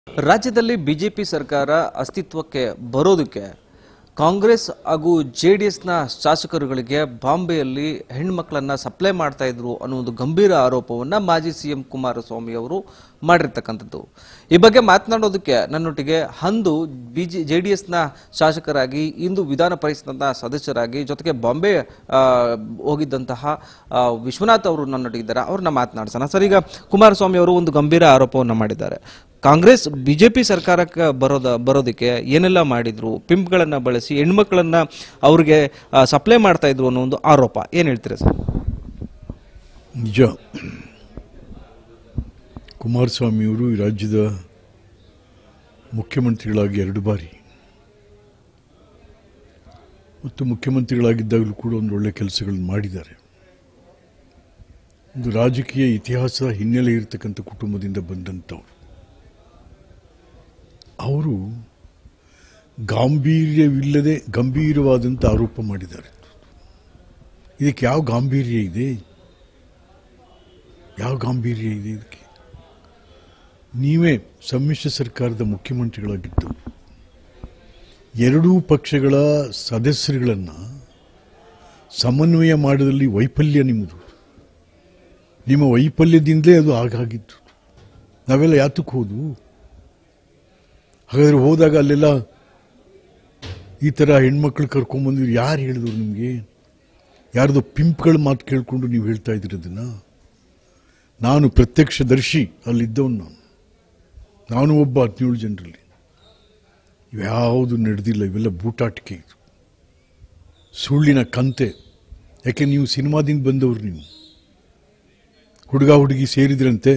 ರಾಜ್ಯದಲ್ಲಿ ಬಿಜೆಪಿ ಸರ್ಕಾರ ಅಸ್ತಿತ್ವಕ್ಕೆ ಬರೋದಕ್ಕೆ ಕಾಂಗ್ರೆಸ್ ಹಾಗೂ ಜೆ ಡಿ ಎಸ್ನ ಶಾಸಕರುಗಳಿಗೆ ಬಾಂಬೆಯಲ್ಲಿ ಹೆಣ್ಮಕ್ಳನ್ನ ಸಪ್ಲೈ ಮಾಡ್ತಾ ಇದ್ರು ಅನ್ನೋ ಒಂದು ಗಂಭೀರ ಆರೋಪವನ್ನ ಮಾಜಿ ಸಿಎಂ ಕುಮಾರಸ್ವಾಮಿ ಅವರು ಮಾಡಿರ್ತಕ್ಕಂಥದ್ದು ಈ ಬಗ್ಗೆ ಮಾತನಾಡೋದಕ್ಕೆ ನನ್ನೊಟ್ಟಿಗೆ ಅಂದು ಬಿಜೆ ಜೆ ಡಿ ಎಸ್ನ ಶಾಸಕರಾಗಿ ಇಂದು ವಿಧಾನ ಪರಿಷತ್ನ ಸದಸ್ಯರಾಗಿ ಜೊತೆಗೆ ಬಾಂಬೆ ಆ, ಹೋಗಿದ್ದಂತಹ ಆ, ವಿಶ್ವನಾಥ್ ಅವರು ನನ್ನೊಟ್ಟಿಗಿದ್ದಾರೆ ಅವ್ರನ್ನ ಮಾತನಾಡ್ಸೋಣ ಸರ್ ಈಗ ಕುಮಾರಸ್ವಾಮಿ ಅವರು ಒಂದು ಗಂಭೀರ ಆರೋಪವನ್ನು ಮಾಡಿದ್ದಾರೆ ಕಾಂಗ್ರೆಸ್ ಬಿಜೆಪಿ ಸರ್ಕಾರಕ್ಕೆ ಬರೋದ ಬರೋದಕ್ಕೆ ಏನೆಲ್ಲ ಮಾಡಿದ್ರು ಪಿಂಪ್ಗಳನ್ನ ಬಳಸಿ ಹೆಣ್ಮಕ್ಳನ್ನ ಅವ್ರಿಗೆ ಸಪ್ಲೈ ಮಾಡ್ತಾ ಇದ್ರು ಅನ್ನೋ ಒಂದು ಆರೋಪ ಏನ್ ಹೇಳ್ತೀರಾ ಸರ್ ನಿಜ ಕುಮಾರಸ್ವಾಮಿಯವರು ಈ ರಾಜ್ಯದ ಮುಖ್ಯಮಂತ್ರಿಗಳಾಗಿ ಎರಡು ಬಾರಿ ಮತ್ತು ಮುಖ್ಯಮಂತ್ರಿಗಳಾಗಿದ್ದಾಗಲೂ ಕೂಡ ಒಂದು ಒಳ್ಳೆ ಕೆಲಸಗಳನ್ನು ಮಾಡಿದ್ದಾರೆ ಒಂದು ರಾಜಕೀಯ ಇತಿಹಾಸ ಹಿನ್ನೆಲೆ ಇರತಕ್ಕಂಥ ಕುಟುಂಬದಿಂದ ಬಂದಂಥವ್ರು ಅವರು ಗಾಂಭೀರ್ಯವಿಲ್ಲದೆ ಗಂಭೀರವಾದಂಥ ಆರೋಪ ಮಾಡಿದ್ದಾರೆ ಇದಕ್ಕೆ ಯಾವ ಗಾಂಭೀರ್ಯ ಇದೆ ಯಾವ ಗಾಂಭೀರ್ಯ ಇದೆ ಇದಕ್ಕೆ ನೀವೇ ಸಮ್ಮಿಶ್ರ ಸರ್ಕಾರದ ಮುಖ್ಯಮಂತ್ರಿಗಳಾಗಿದ್ದು ಎರಡೂ ಪಕ್ಷಗಳ ಸದಸ್ಯರುಗಳನ್ನು ಸಮನ್ವಯ ಮಾಡೋದ್ರಲ್ಲಿ ವೈಫಲ್ಯ ನಿಮ್ಮದು ನಿಮ್ಮ ವೈಫಲ್ಯದಿಂದಲೇ ಅದು ಆಗಾಗಿದ್ದು ನಾವೆಲ್ಲ ಯಾತಕ್ಕೆ ಹೋದ್ವು ಹಾಗಾದ್ರೆ ಹೋದಾಗ ಅಲ್ಲೆಲ್ಲ ಈ ಥರ ಹೆಣ್ಮಕ್ಳು ಕರ್ಕೊಂಬಂದಿದ್ರು ಯಾರು ಹೇಳಿದ್ರು ನಿಮಗೆ ಯಾರ್ದೋ ಪಿಂಪ್ಗಳ ಮಾತು ಕೇಳಿಕೊಂಡು ನೀವು ಹೇಳ್ತಾ ಇದ್ದೀರಿ ಅದನ್ನು ನಾನು ಪ್ರತ್ಯಕ್ಷದರ್ಶಿ ಅಲ್ಲಿದ್ದವನು ನಾನು ನಾನು ಒಬ್ಬ ಹದಿನೇಳು ಜನರಲ್ಲಿ ಇವ್ಯಾವುದು ನಡೆದಿಲ್ಲ ಇವೆಲ್ಲ ಬೂಟಾಟಿಕೆ ಇದು ಸುಳ್ಳಿನ ಕಂತೆ ಯಾಕೆ ನೀವು ಸಿನಿಮಾದಿಂದ ಬಂದವರು ನೀವು ಹುಡುಗ ಹುಡುಗಿ ಸೇರಿದ್ರಂತೆ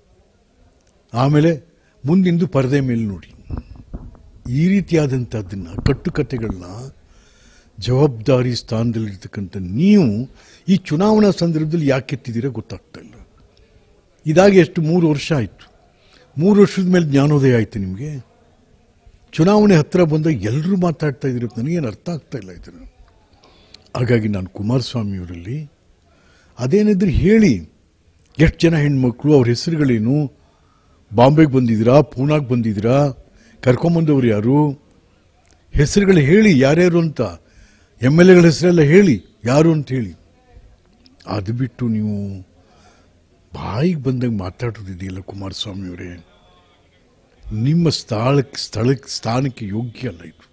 ಆಮೇಲೆ ಮುಂದಿಂದು ಪರದೆ ಮೇಲೆ ನೋಡಿ ಈ ರೀತಿಯಾದಂಥದ್ದನ್ನು ಕಟ್ಟುಕತೆಗಳನ್ನ ಜವಾಬ್ದಾರಿ ಸ್ಥಾನದಲ್ಲಿರ್ತಕ್ಕಂಥ ನೀವು ಈ ಚುನಾವಣಾ ಸಂದರ್ಭದಲ್ಲಿ ಯಾಕೆ ಎತ್ತಿದ್ದೀರಾ ಗೊತ್ತಾಗ್ತಾ ಇಲ್ಲ ಇದಾಗಿ ಎಷ್ಟು ಮೂರು ವರ್ಷ ಆಯಿತು ಮೂರು ವರ್ಷದ ಮೇಲೆ ಜ್ಞಾನೋದಯ ಆಯಿತು ನಿಮಗೆ ಚುನಾವಣೆ ಹತ್ತಿರ ಬಂದಾಗ ಎಲ್ಲರೂ ಮಾತಾಡ್ತಾ ಇದ್ದೀರ ನನಗೇನು ಅರ್ಥ ಆಗ್ತಾ ಇಲ್ಲ ಇದನ್ನು ಹಾಗಾಗಿ ನಾನು ಕುಮಾರಸ್ವಾಮಿಯವರಲ್ಲಿ ಅದೇನಿದ್ರೆ ಹೇಳಿ ಎಷ್ಟು ಜನ ಹೆಣ್ಮಕ್ಳು ಅವ್ರ ಹೆಸರುಗಳೇನು ಬಾಂಬೆಗೆ ಬಂದಿದ್ದೀರಾ ಪೂನಾಗೆ ಬಂದಿದ್ದೀರಾ ಕರ್ಕೊಂಬಂದವ್ರು ಯಾರು ಹೆಸರುಗಳು ಹೇಳಿ ಯಾರ್ಯಾರು ಅಂತ ಎಮ್ ಎಲ್ ಎಗಳ ಹೆಸರೆಲ್ಲ ಹೇಳಿ ಯಾರು ಅಂತ ಹೇಳಿ ಅದು ಬಿಟ್ಟು ನೀವು ಬಾಯಿಗೆ ಬಂದಾಗ ಮಾತಾಡೋದಿದೆಯಲ್ಲ ಕುಮಾರಸ್ವಾಮಿಯವರೇ ನಿಮ್ಮ ಸ್ಥಳಕ್ಕೆ ಸ್ಥಳಕ್ಕೆ ಸ್ಥಾನಕ್ಕೆ ಯೋಗ್ಯ ಅಲ್ಲ ಇದು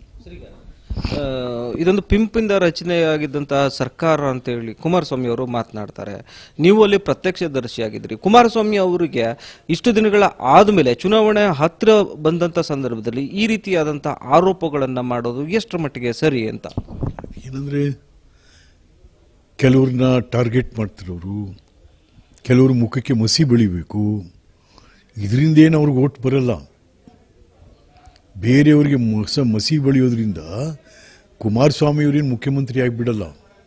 ಆ, ಇದೊಂದು ಪಿಂಪಿಂದ ರಚನೆಯಾಗಿದ್ದಂತಹ ಸರ್ಕಾರ ಅಂತ ಹೇಳಿ ಕುಮಾರಸ್ವಾಮಿ ಅವರು ಮಾತನಾಡ್ತಾರೆ ನೀವು ಅಲ್ಲಿ ಪ್ರತ್ಯಕ್ಷದರ್ಶಿಯಾಗಿದ್ರಿ ಕುಮಾರಸ್ವಾಮಿ ಅವರಿಗೆ ಇಷ್ಟು ದಿನಗಳ ಆದಮೇಲೆ ಚುನಾವಣೆ ಹತ್ತಿರ ಬಂದಂತ ಸಂದರ್ಭದಲ್ಲಿ ಈ ರೀತಿಯಾದಂತಹ ಆರೋಪಗಳನ್ನ ಮಾಡೋದು ಎಷ್ಟರ ಮಟ್ಟಿಗೆ ಸರಿ ಅಂತ ಏನಂದರೆ ಕೆಲವ್ರನ್ನ ಟಾರ್ಗೆಟ್ ಮಾಡ್ತಿರೋರು ಕೆಲವರು ಮುಖಕ್ಕೆ ಮಸಿ ಬೆಳಿಬೇಕು ಇದರಿಂದ ಏನು ಅವ್ರಿಗೆ ಓಟ್ ಬರಲ್ಲ ಬೇರೆಯವರಿಗೆ ಮಸ ಮಸಿ ಬೆಳೆಯೋದ್ರಿಂದ ಕುಮಾರಸ್ವಾಮಿಯವರೇನು ಮುಖ್ಯಮಂತ್ರಿ ಆಗಿಬಿಡಲ್ಲ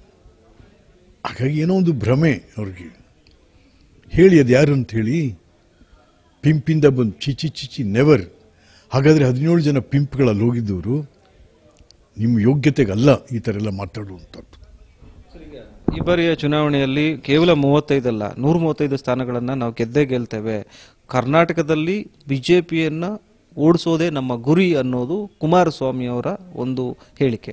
ಹಾಗಾಗಿ ಏನೋ ಒಂದು ಭ್ರಮೆ ಅವ್ರಿಗೆ ಹೇಳಿ ಅದು ಯಾರು ಅಂತ ಹೇಳಿ ಪಿಂಪಿಂದ ಬಂದು ಚಿಚಿ ಚಿಚಿ ನೆವರ್ ಹಾಗಾದರೆ ಹದಿನೇಳು ಜನ ಪಿಂಪ್ಗಳಲ್ಲಿ ಹೋಗಿದ್ದವರು ನಿಮ್ಮ ಯೋಗ್ಯತೆಗಲ್ಲ ಈ ಥರ ಎಲ್ಲ ಮಾತಾಡುವಂಥದ್ದು ಈ ಬಾರಿಯ ಚುನಾವಣೆಯಲ್ಲಿ ಕೇವಲ ಮೂವತ್ತೈದಲ್ಲ ನೂರ ಮೂವತ್ತೈದು ಸ್ಥಾನಗಳನ್ನ ನಾವು ಗೆದ್ದೇ ಗೆಲ್ತೇವೆ ಕರ್ನಾಟಕದಲ್ಲಿ ಬಿಜೆಪಿಯನ್ನ ಓಡಿಸೋದೇ ನಮ್ಮ ಗುರಿ ಅನ್ನೋದು ಕುಮಾರಸ್ವಾಮಿ ಅವರ ಒಂದು ಹೇಳಿಕೆ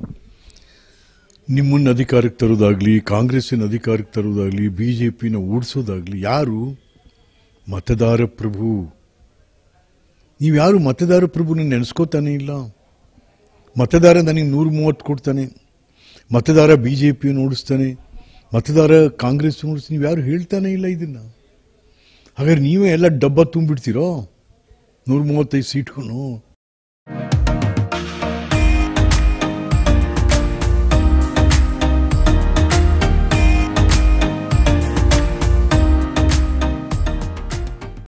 ನಿಮ್ಮನ್ನು ಅಧಿಕಾರಕ್ಕೆ ತರೋದಾಗ್ಲಿ ಕಾಂಗ್ರೆಸ್ಸಿನ ಅಧಿಕಾರಕ್ಕೆ ತರೋದಾಗ್ಲಿ ಬಿ ಜೆ ಪಿನ ಓಡಿಸೋದಾಗ್ಲಿ ಯಾರು ಮತದಾರ ಪ್ರಭು ನೀವು ಯಾರು ಮತದಾರ ಪ್ರಭುನ ನೆನೆಸ್ಕೋತಾನೆ ಇಲ್ಲ ಮತದಾರ ನನಗೆ ನೂರ ಮೂವತ್ತು ಕೊಡ್ತಾನೆ ಮತದಾರ ಬಿ ಜೆ ಪಿಯನ್ನು ಓಡಿಸ್ತಾನೆ ಮತದಾರ ಕಾಂಗ್ರೆಸ್ ಓಡಿಸ್ತಾನೆ ನೀವು ಯಾರು ಹೇಳ್ತಾನೆ ಇಲ್ಲ ಇದನ್ನು ಹಾಗಾದ್ರೆ ನೀವೇ ಎಲ್ಲ ಡಬ್ಬ ತುಂಬಿಡ್ತೀರೋ ನೂರ ಮೂವತ್ತೈದು ಸೀಟ್ಗೂ